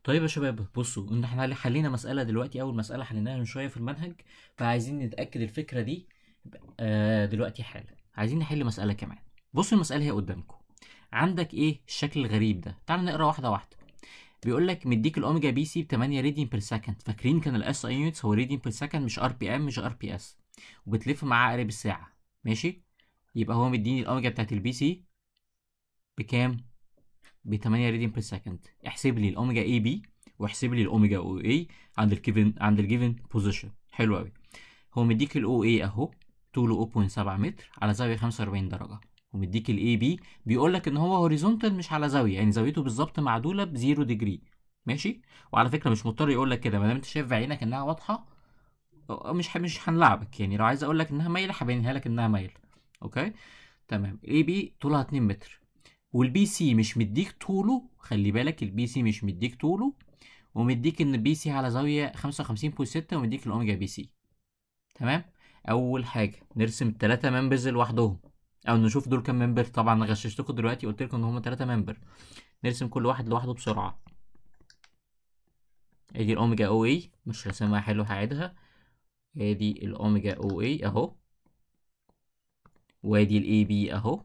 طيب يا شباب بصوا ان احنا حلينا مسألة دلوقتي اول مسألة حليناها من شوية في المنهج فعايزين نتأكد الفكرة دي آه دلوقتي حالا عايزين نحل مسألة كمان بصوا المسألة هي قدامكم عندك ايه الشكل الغريب ده تعال نقرا واحدة واحدة بيقول لك مديك الاوميجا بي سي ب 8 راديان بير سكند فاكرين كان الاس اي يونتس هو راديان بير سكند مش ار بي ام مش ار بي اس وبتلف معاه عقارب الساعة ماشي يبقى هو مديني الاوميجا بتاعت البي سي بكام ب 8 راديان بير سكند احسب لي الاوميجا اي بي واحسب لي الاوميجا او اي عند الجيفن عند الجيفن بوزيشن حلو قوي هو مديك الاو اي اهو طوله 0.7 متر على زاويه 45 درجه ومديك الاي بي بيقول لك ان هو هوريزونتال مش على زاويه يعني زاويته بالظبط معدوله ب 0 ديجري ماشي وعلى فكره مش مضطر يقول لك كده ما دام انت شايف بعينك انها واضحه مش مش هنلعبك يعني لو عايز اقول لك انها مايله هبينها لك انها مايله اوكي تمام الاي بي طولها 2 متر والبي سي مش مديك طوله خلي بالك البي سي مش مديك طوله ومديك ان البي سي على زاويه 55.6 ومديك الاوميجا بي سي تمام اول حاجه نرسم الثلاثه ممبرز لوحدهم او نشوف دول كام ممبر طبعا غششتكم دلوقتي قلت لكم ان هم ثلاثه ممبر نرسم كل واحد لوحده بسرعه ادي الاوميجا او اي مش رسمها حلو هعيدها ادي الاوميجا او اي اهو وادي الاي بي اهو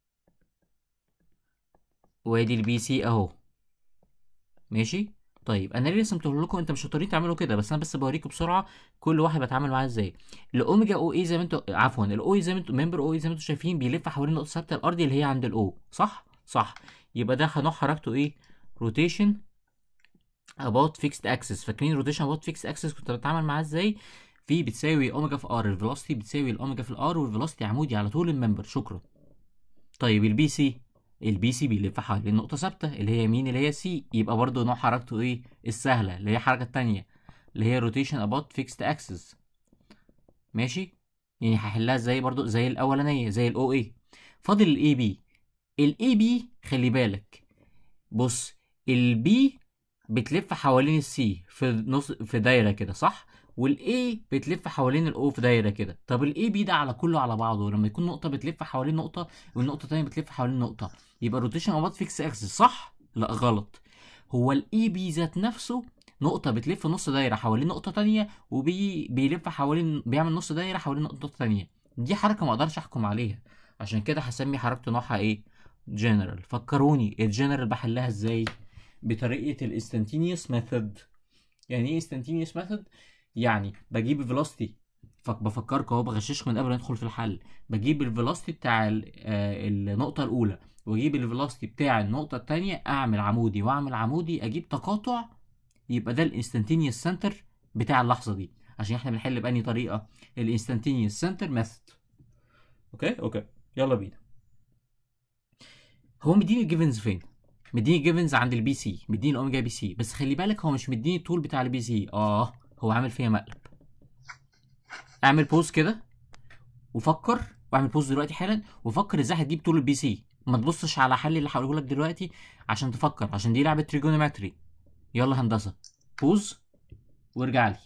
وادي البي سي اهو ماشي طيب انا ليه رسمته لكم انت مش هتضطرين تعملوا كده بس انا بس بوريكم بسرعه كل واحد بتعامل معاه ازاي الاوميجا او اي زي ما انتوا عفوا الاو اي زي ما انتوا ممبر او اي زي ما انتوا شايفين بيلف حوالين نقطه ثابته الارضي اللي هي عند الاو صح صح يبقى ده هنوع حركته ايه روتيشن about fixed axis فاكرين روتيشن about fixed axis كنت بتعامل معاه ازاي في بتساوي اوميجا في ار الفيلوسيتي بتساوي الاوميجا في الار والفيلوسيتي عمودي على طول الممبر شكرا طيب البي سي البي سي بيلف حوالين نقطة ثابتة اللي هي مين اللي هي سي يبقى برضو نوع حركته ايه السهلة اللي هي الحركة التانية اللي هي روتيشن about fixed axis ماشي يعني هحلها ازاي برضو زي الأولانية زي الاو اي فاضل الاي بي الاي بي خلي بالك بص البي بتلف حوالين السي في نص في دايرة كده صح والاي بتلف حوالين الاو في دايره كده طب الاي بي ده على كله على بعضه لما يكون نقطه بتلف حوالين نقطه والنقطه الثانيه بتلف حوالين نقطه يبقى روتيشن اباط فيكس اكسس صح لا غلط هو الاي بي ذات نفسه نقطه بتلف نص دايره حوالين نقطه تانية وبي بيلف حوالين بيعمل نص دايره حوالين نقطه تانية دي حركه ما اقدرش احكم عليها عشان كده هسمي حركته نوعها ايه جنرال فكروني الجنرال بحلها ازاي بطريقه الانستنتينيوس ميثود يعني ايه انستنتينيوس ميثود يعني بجيب الفيلوسيتي بفكركم اهو بغششكم من قبل ما ندخل في الحل بجيب الفيلوسيتي بتاع النقطة الأولى واجيب الفيلوسيتي بتاع النقطة التانية أعمل عمودي وأعمل عمودي أجيب تقاطع يبقى ده الانستنتينيوس سنتر بتاع اللحظة دي عشان احنا بنحل بأني طريقة الانستنتينيوس سنتر ميثود اوكي اوكي يلا بينا هو مديني الجيفنز فين؟ مديني الجيفنز عند البي سي مديني الاوميجا بي سي بس خلي بالك هو مش مديني الطول بتاع البي سي اه هو عامل فيها مقلب اعمل بوز كده وفكر واعمل بوز دلوقتي حالا وفكر ازاي هتجيب طول البي سي ما تبصش على حل اللي هقوله لك دلوقتي عشان تفكر عشان دي لعبه تريجونومتري يلا هندسه بوز وارجع لي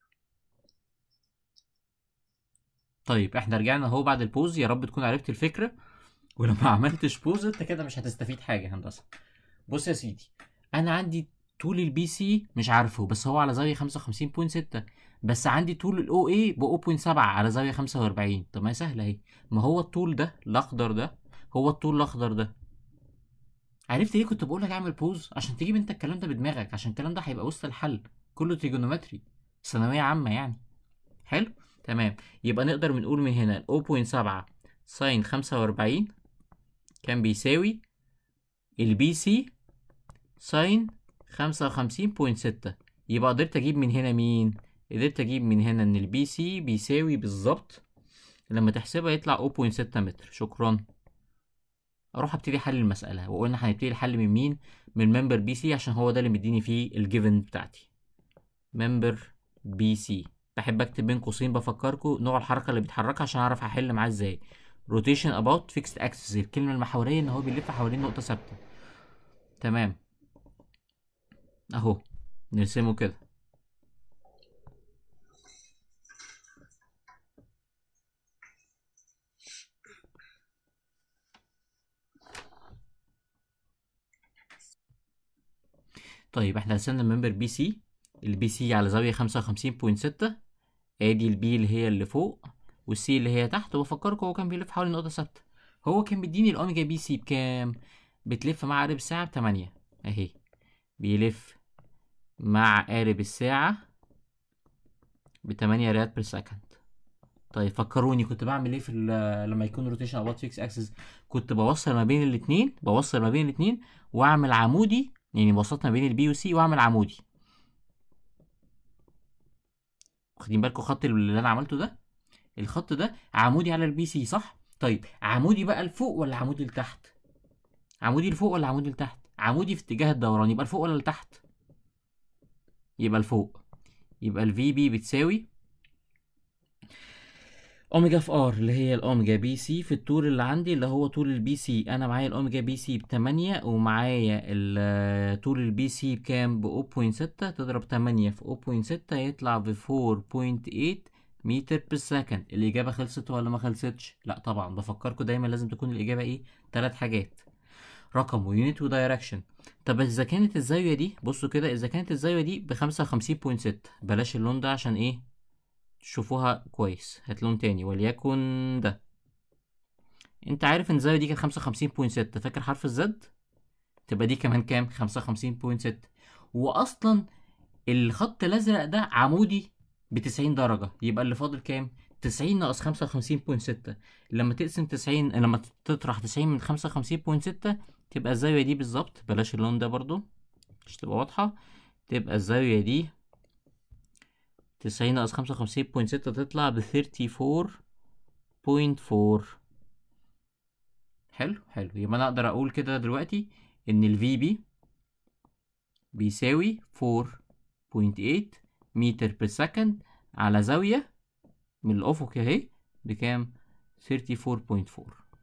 طيب احنا رجعنا اهو بعد البوز يا رب تكون عرفت الفكره ولو ما عملتش بوز انت كده مش هتستفيد حاجه هندسه بص يا سيدي انا عندي طول البي سي مش عارفه بس هو على زاويه 55.6 بس عندي طول الاو اي ب 0.7 على زاويه 45 طب ما هي سهله اهي ما هو الطول ده الاخضر ده هو الطول الاخضر ده عرفت ليه كنت بقول لك اعمل بوز عشان تجيب انت الكلام ده بدماغك عشان الكلام ده هيبقى وسط الحل كله تريجونومتري ثانويه عامه يعني حلو تمام يبقى نقدر بنقول من هنا 0.7 ساين 45 كان بيساوي البي سي ساين خمسة وخمسين بوينت ستة يبقى قدرت أجيب من هنا مين؟ قدرت أجيب من هنا إن البي سي بيساوي بالظبط لما تحسبها يطلع 0.6 متر شكرا أروح أبتدي حل المسألة وقلنا هنبتدي الحل من مين؟ من ممبر بي سي عشان هو ده اللي مديني فيه الجيفن بتاعتي ممبر بي سي بحب أكتب بين قوسين بفكركم نوع الحركة اللي بيتحركها عشان أعرف هحل معاه إزاي روتيشن أباوت فيكسد أكسس الكلمة المحورية إن هو بيلف حوالين نقطة ثابتة تمام اهو نرسمه كده طيب احنا رسمنا الممبر بي سي البي سي على زاوية خمسة وخمسين بوينت ستة ادي البي اللي هي اللي فوق والسي اللي هي تحت وبفكركم هو كان بيلف حوالي نقطة ثابتة هو كان بيديني الاوميجا بي سي بكام بتلف مع قارب الساعة بتمانية اهي بيلف مع قارب الساعة بتمانية ريال بير سكند طيب فكروني كنت بعمل ايه في ال- لما يكون روتيشن اباوت فيكس اكسس كنت بوصل ما بين الاتنين بوصل ما بين الاتنين واعمل عمودي يعني وسطت ما بين البي والسي واعمل عمودي واخدين بالكم خط اللي انا عملته ده الخط ده عمودي على البي سي صح طيب عمودي بقى لفوق ولا عمودي لتحت عمودي لفوق ولا عمودي لتحت عمودي في اتجاه الدوران يبقى لفوق ولا لتحت يبقى لفوق يبقى الفي بي بتساوي اوميجا في ار اللي هي الاوميجا بي سي في الطول اللي عندي اللي هو طول البي سي انا معايا الاوميجا بي سي بتمانية ومعايا ال- طول البي سي بكام ب 0.6 تضرب تمانية في 0.6 يطلع ب 4.8 متر بير سكند الاجابه خلصت ولا ما خلصتش لا طبعا بفكركم دايما لازم تكون الاجابه ايه ثلاث حاجات رقم ويونت ودايركشن طب اذا كانت الزاويه دي بصوا كده اذا كانت الزاويه دي ب 55.6 بلاش اللون ده عشان ايه تشوفوها كويس هات لون تاني وليكن ده انت عارف ان الزاويه دي كانت 55.6 فاكر حرف الزد تبقى دي كمان كام 55.6 واصلا الخط الازرق ده عمودي ب 90 درجه يبقى اللي فاضل كام 90 ناقص 55.6 لما تقسم 90 لما تطرح 90 من 55.6 تبقى الزاويه دي بالظبط بلاش اللون ده برضو مش تبقى واضحه تبقى الزاويه دي 90 ناقص 55.6 تطلع ب 34.4 حلو حلو يبقى انا اقدر اقول كده دلوقتي ان الفي بي بيساوي 4.8 متر بير سكند على زاوية من الأفق اهي بكام 34.4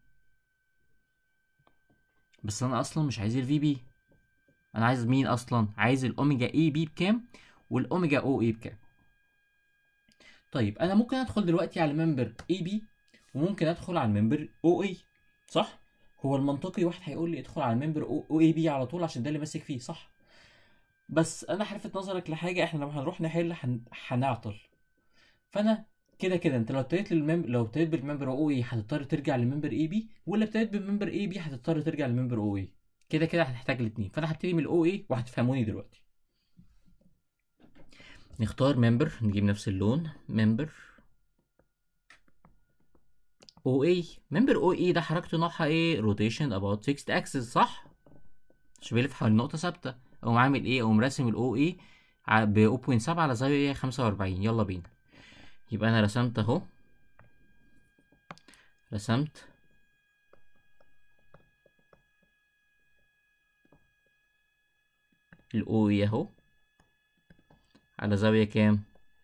بس أنا أصلا مش عايز الفي بي أنا عايز مين أصلا عايز الأوميجا اي بي بكام والأوميجا او اي بكام طيب أنا ممكن أدخل دلوقتي على ممبر اي بي وممكن أدخل على الممبر او اي صح هو المنطقي واحد هيقول لي ادخل على الممبر او اي بي على طول عشان ده اللي ماسك فيه صح بس انا هلفت نظرك لحاجه احنا لما هنروح نحل هن... هنعطل فانا كده كده انت لو ابتديت للمم... لو ابتديت بالممبر او اي هتضطر ترجع للممبر اي بي ولا ابتديت بالممبر اي بي هتضطر ترجع للممبر او اي كده كده هتحتاج الاثنين فانا هبتدي من الاو اي وهتفهموني دلوقتي نختار ممبر نجيب نفس اللون ممبر او اي ممبر او اي ده حركته نوعها ايه روتيشن اباوت فيكسد اكسس صح مش بيلف حوالين نقطه ثابته اقوم عامل ايه اقوم راسم الاو اي ب 0.7 على زاويه 45 يلا بينا يبقى انا رسمت اهو رسمت الاو اي اهو على زاويه كام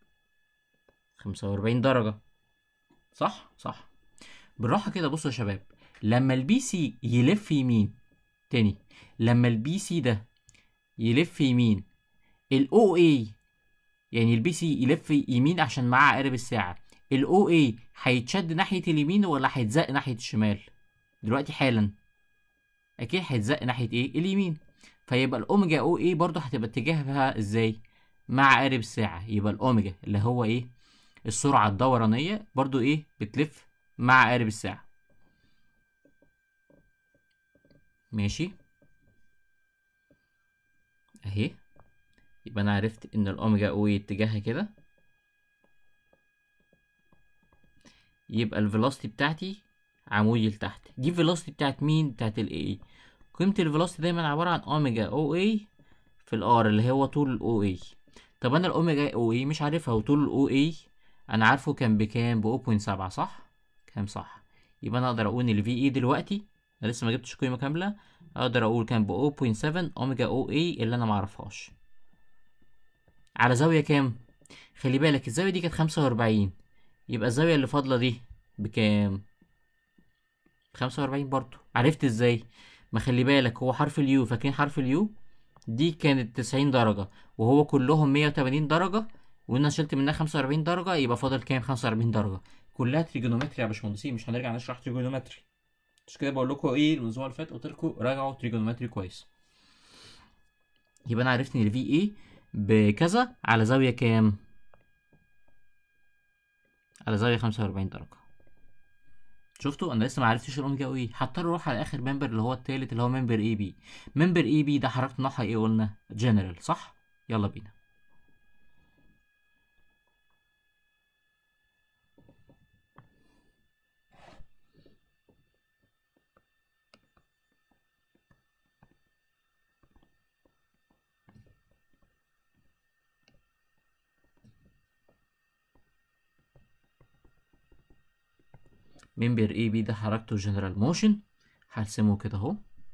45 درجه صح صح بالراحه كده بصوا يا شباب لما البي سي يلف يمين تاني لما البي سي ده يلف يمين الاو اي يعني البي سي يلف يمين عشان معاه عقارب الساعه الاو اي هيتشد ناحيه اليمين ولا هيتزق ناحيه الشمال دلوقتي حالا اكيد هيتزق ناحيه ايه اليمين فيبقى الاوميجا او اي برضه هتبقى اتجاهها ازاي مع عقارب الساعه يبقى الاوميجا اللي هو ايه السرعه الدورانيه برضه ايه بتلف مع عقارب الساعه ماشي اهي يبقى انا عرفت ان الاوميجا او اتجاهها كده يبقى الفيلوسيتي بتاعتي عمودي لتحت دي الفيلوسيتي بتاعت مين بتاعت الاي قيمة الفيلوسيتي دايما عبارة عن اوميجا او اي في الار اللي هو طول الاو اي طب انا الاوميجا او اي مش عارفها وطول الاو اي انا عارفه كان بكام ب 0.7 صح كام صح يبقى انا اقدر اقول ان الفي اي دلوقتي انا لسه ما جبتش قيمة كاملة اقدر اقول كان ب 0.7 اوميجا او اي اللي انا معرفهاش على زاوية كام خلي بالك الزاوية دي كانت 45 يبقى الزاوية اللي فاضلة دي بكام 45 برضو عرفت ازاي ما خلي بالك هو حرف اليو فاكرين حرف اليو دي كانت 90 درجة وهو كلهم 180 درجة وانا شلت منها 45 درجة يبقى فاضل كام 45 درجة كلها تريجونومتري يا باشمهندسين مش هنرجع نشرح تريجونومتري مش كده بقول لكم ايه الاسبوع اللي فات قلت لكم راجعوا تريجونومتري كويس يبقى انا عرفت ان الفي اي بكذا على زاويه كام على زاويه 45 درجه شفتوا انا لسه ما عرفتش الاوميجا او ايه هضطر اروح على اخر ممبر اللي هو التالت اللي هو ممبر اي بي ممبر اي بي ده حركه نوعها ايه قلنا جنرال صح يلا بينا ممبر اي بي ده حركته جنرال موشن هرسمه كده اهو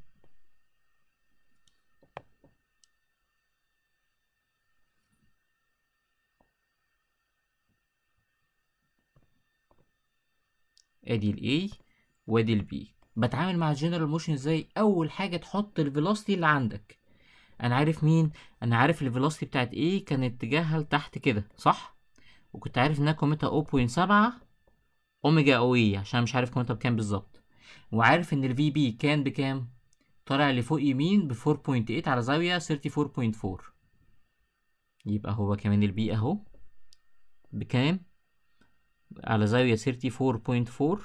ادي الاي وادي البي بتعامل مع الجنرال موشن ازاي اول حاجه تحط الفيلوسيتي اللي عندك انا عارف مين انا عارف الفيلوسيتي بتاعت ايه كان اتجاهها لتحت كده صح وكنت عارف انها قيمتها 0.7 اوميجا او اي عشان مش عارف قيمتها بكام بالظبط وعارف ان الفي بي كان بكام طالع لفوق يمين ب 4.8 على زاويه 34.4 يبقى هو كمان البي اهو بكام على زاويه 34.4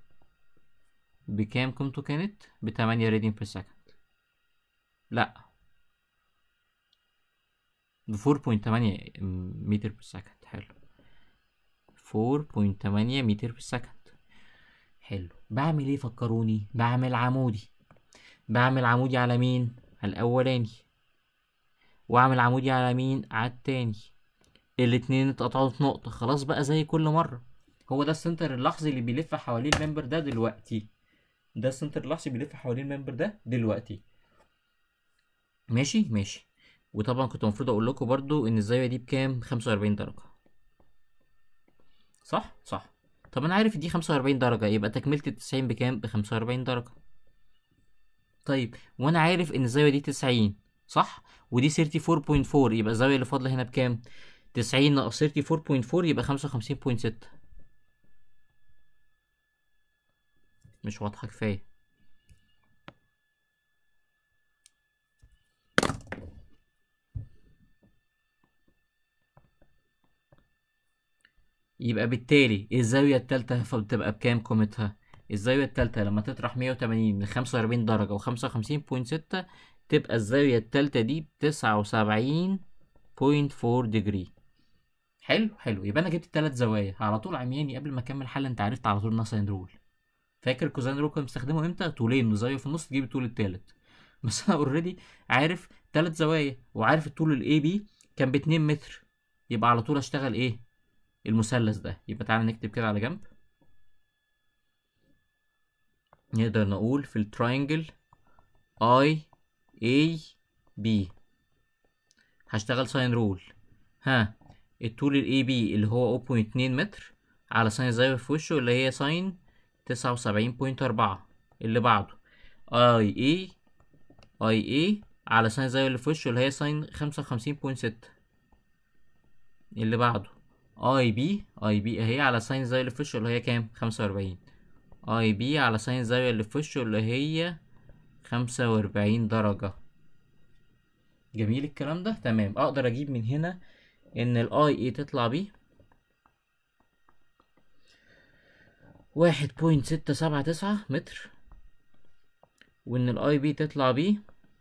بكام قيمته كانت ب 8 راديان بير سكند لا ب 4.8 متر بير سكند حلو 4.8 متر في السكند حلو بعمل ايه فكروني بعمل عمودي بعمل عمودي على مين على الاولاني واعمل عمودي على مين على التاني الاتنين اتقطعوا في نقطة خلاص بقى زي كل مرة هو ده السنتر اللحظي اللي بيلف حوالين الممبر ده دلوقتي ده السنتر اللحظي بيلف حوالين الممبر ده دلوقتي ماشي ماشي وطبعا كنت المفروض اقول لكم برضو ان الزاوية دي بكام 45 درجة صح صح طب انا عارف دي 45 درجة يبقى تكملة التسعين بكام ب 45 درجة طيب وانا عارف ان الزاوية دي 90 صح ودي 34.4 يبقى الزاوية اللي فاضلة هنا بكام 90 ناقص 34.4 يبقى 55.6 مش واضحة كفاية يبقى بالتالي الزاوية التالتة فبتبقى بكام قيمتها الزاوية التالتة لما تطرح 180 من 45 درجة وخمسة وخمسين بوينت ستة تبقى الزاوية التالتة دي بتسعة وسبعين بوينت فور ديجري حلو حلو يبقى انا جبت التلات زوايا على طول عمياني قبل ما اكمل حل انت عرفت على طول ناساين رول فاكر كوزين رول كنا بنستخدمه امتى طولين وزاوية في النص تجيب الطول التالت بس انا اوريدي عارف تلات زوايا وعارف الطول الاي بي كان باتنين متر يبقى على طول اشتغل ايه المثلث ده يبقى تعالى نكتب كده على جنب نقدر نقول في التراينجل اي اي بي هشتغل ساين رول ها الطول الاي بي اللي هو 0.2 متر على ساين الزاوية في وشه اللي هي ساين تسعة وسبعين بوينت أربعة اللي بعده اي اي اي اي على ساين الزاوية اللي في وشه اللي هي ساين خمسة وخمسين بوينت ستة اللي بعده اي بي اي بي اهي على ساين الزاوية اللي في وشه اللي هي كام خمسة وأربعين اي بي على ساين الزاوية اللي في وشه اللي هي خمسة وأربعين درجة جميل الكلام ده تمام اقدر اجيب من هنا ان الاي اي تطلع بيه واحد بوينت ستة سبعة تسعة متر وان الاي بي تطلع بيه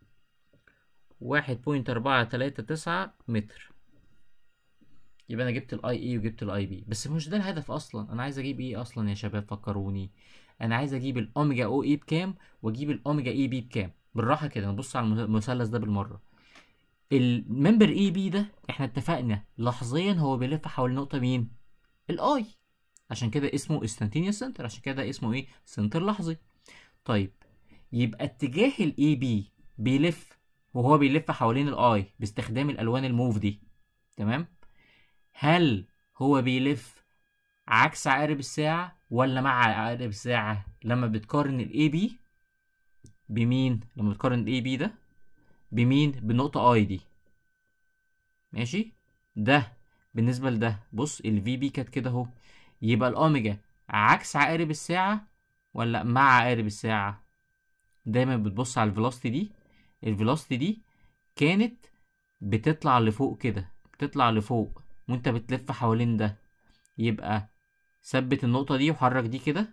واحد بوينت أربعة تلاتة تسعة متر يبقى انا جبت الاي اي وجبت الاي بي بس مش ده الهدف اصلا انا عايز اجيب ايه اصلا يا شباب فكروني انا عايز اجيب الاوميجا او اي بكام واجيب الاوميجا اي بي بكام بالراحه كده نبص على المثلث ده بالمره الممبر اي بي ده احنا اتفقنا لحظيا هو بيلف حول نقطه مين الاي عشان كده اسمه instantaneous سنتر عشان كده اسمه ايه سنتر لحظي طيب يبقى اتجاه الاي بي بيلف وهو بيلف حوالين الاي باستخدام الالوان الموف دي تمام هل هو بيلف عكس عقارب الساعة ولا مع عقارب الساعة لما بتقارن الاي بي بمين لما بتقارن الاي بي ده بمين بالنقطة اي دي ماشي ده بالنسبة لده بص الفي بي كانت كده اهو يبقى الاوميجا عكس عقارب الساعة ولا مع عقارب الساعة دايما بتبص على الفيلوسيتي دي الفيلوسيتي دي كانت بتطلع لفوق كده بتطلع لفوق وانت بتلف حوالين ده يبقى ثبت النقطة دي وحرك دي كده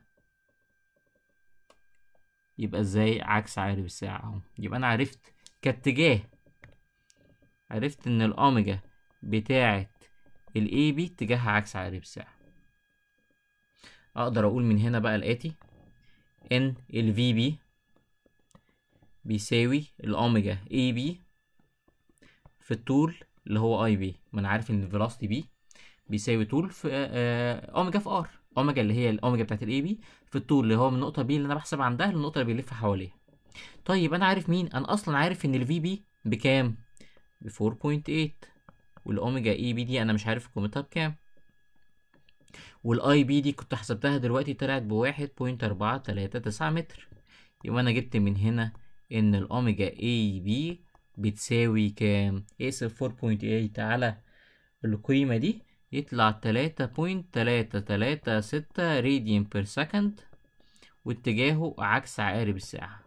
يبقى ازاي عكس عقارب الساعة اهو يبقى انا عرفت كاتجاه عرفت ان الاوميجا بتاعة الاي بي اتجاهها عكس عقارب الساعة اقدر اقول من هنا بقى الاتي ان الفي بي بيساوي الاوميجا اي بي في الطول اللي هو اي بي ما انا عارف ان الفيلوسيتي بي بيساوي طول في آه اوميجا في ار اوميجا اللي هي الاوميجا بتاعت الاي بي في الطول اللي هو من النقطه بي اللي انا بحسب عندها للنقطه اللي بيلف حواليها طيب انا عارف مين انا اصلا عارف ان الفي بي بكام ب 4.8 والاوميجا اي بي دي انا مش عارف قيمتها بكام والاي بي دي كنت حسبتها دلوقتي طلعت بواحد بوينت أربعة تلاتة تسعة متر يبقى انا جبت من هنا ان الاوميجا اي بي بتساوي كام اقسم 4.8 على القيمة دي يطلع تلاتة بوينت تلاتة تلاتة ستة راديان بير سكند واتجاهه عكس عقارب الساعة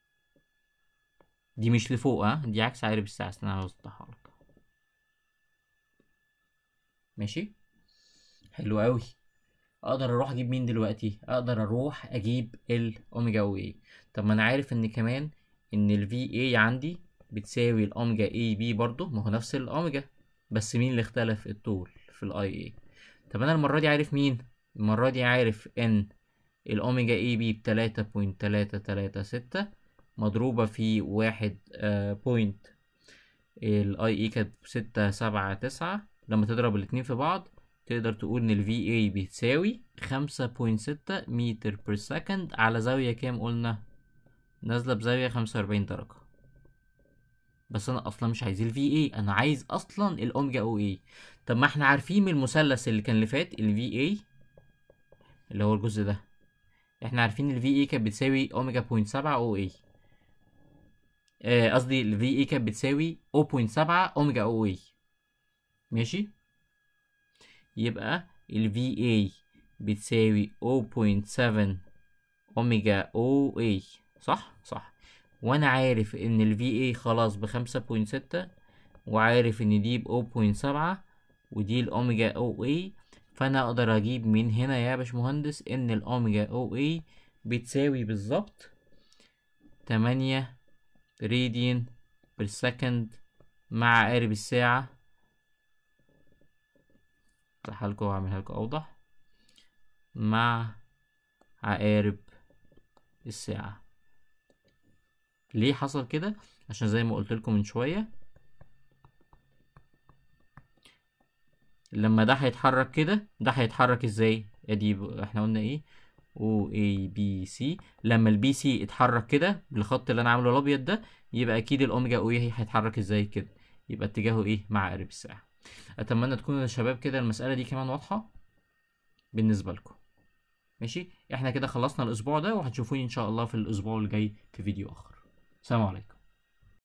دي مش لفوق ها دي عكس عقارب الساعة استنى عاوز اوضحها لك ماشي حلو قوي اقدر اروح اجيب مين دلوقتي اقدر اروح اجيب الاوميجا او اي طب ما انا عارف ان كمان ان الفي اي عندي بتساوي الاوميجا اي بي برضو ما هو نفس الاوميجا بس مين اللي اختلف الطول في الاي اي طب انا المرة دي عارف مين المرة دي عارف ان الاوميجا اي بي بتلاتة بوينت تلاتة تلاتة ستة مضروبة في واحد آه بوينت الاي اي كانت ستة سبعة تسعة لما تضرب الاتنين في بعض تقدر تقول ان ال VA بتساوي خمسة بوينت ستة متر بير سكند على زاوية كام قلنا نازلة بزاوية خمسة وأربعين درجة بس أنا أصلا مش عايز ال VA أنا عايز أصلا الأوميجا أو إيه طب ما احنا عارفين من المثلث اللي كان اللي فات ال VA اللي هو الجزء ده احنا عارفين ال VA كانت بتساوي أوميجا بوينت سبعة أو إيه قصدي ال VA كانت بتساوي 0.7 أوميجا أو إيه ماشي يبقى ال VA بتساوي 0.7 أوميجا أو A صح؟ صح وأنا عارف إن ال VA خلاص بخمسة بوينت ستة وعارف إن دي ب 0.7 ودي الأوميجا أو A فأنا أقدر أجيب من هنا يا باشمهندس إن الأوميجا أو A بتساوي بالظبط تمانية راديان بير سكند مع عقارب الساعة افتحها لكم واعملها لكم اوضح مع عقارب الساعة ليه حصل كده عشان زي ما قلت لكم من شوية لما ده هيتحرك كده ده هيتحرك ازاي ادي احنا قلنا ايه او اي بي سي لما البي سي اتحرك كده بالخط اللي انا عامله الابيض ده يبقى اكيد الاوميجا او ايه هيتحرك ازاي كده يبقى اتجاهه ايه مع عقارب الساعة اتمنى تكون يا شباب كده المسألة دي كمان واضحة بالنسبة لكم ماشي احنا كده خلصنا الاسبوع ده وهتشوفوني ان شاء الله في الاسبوع الجاي في فيديو اخر سلام عليكم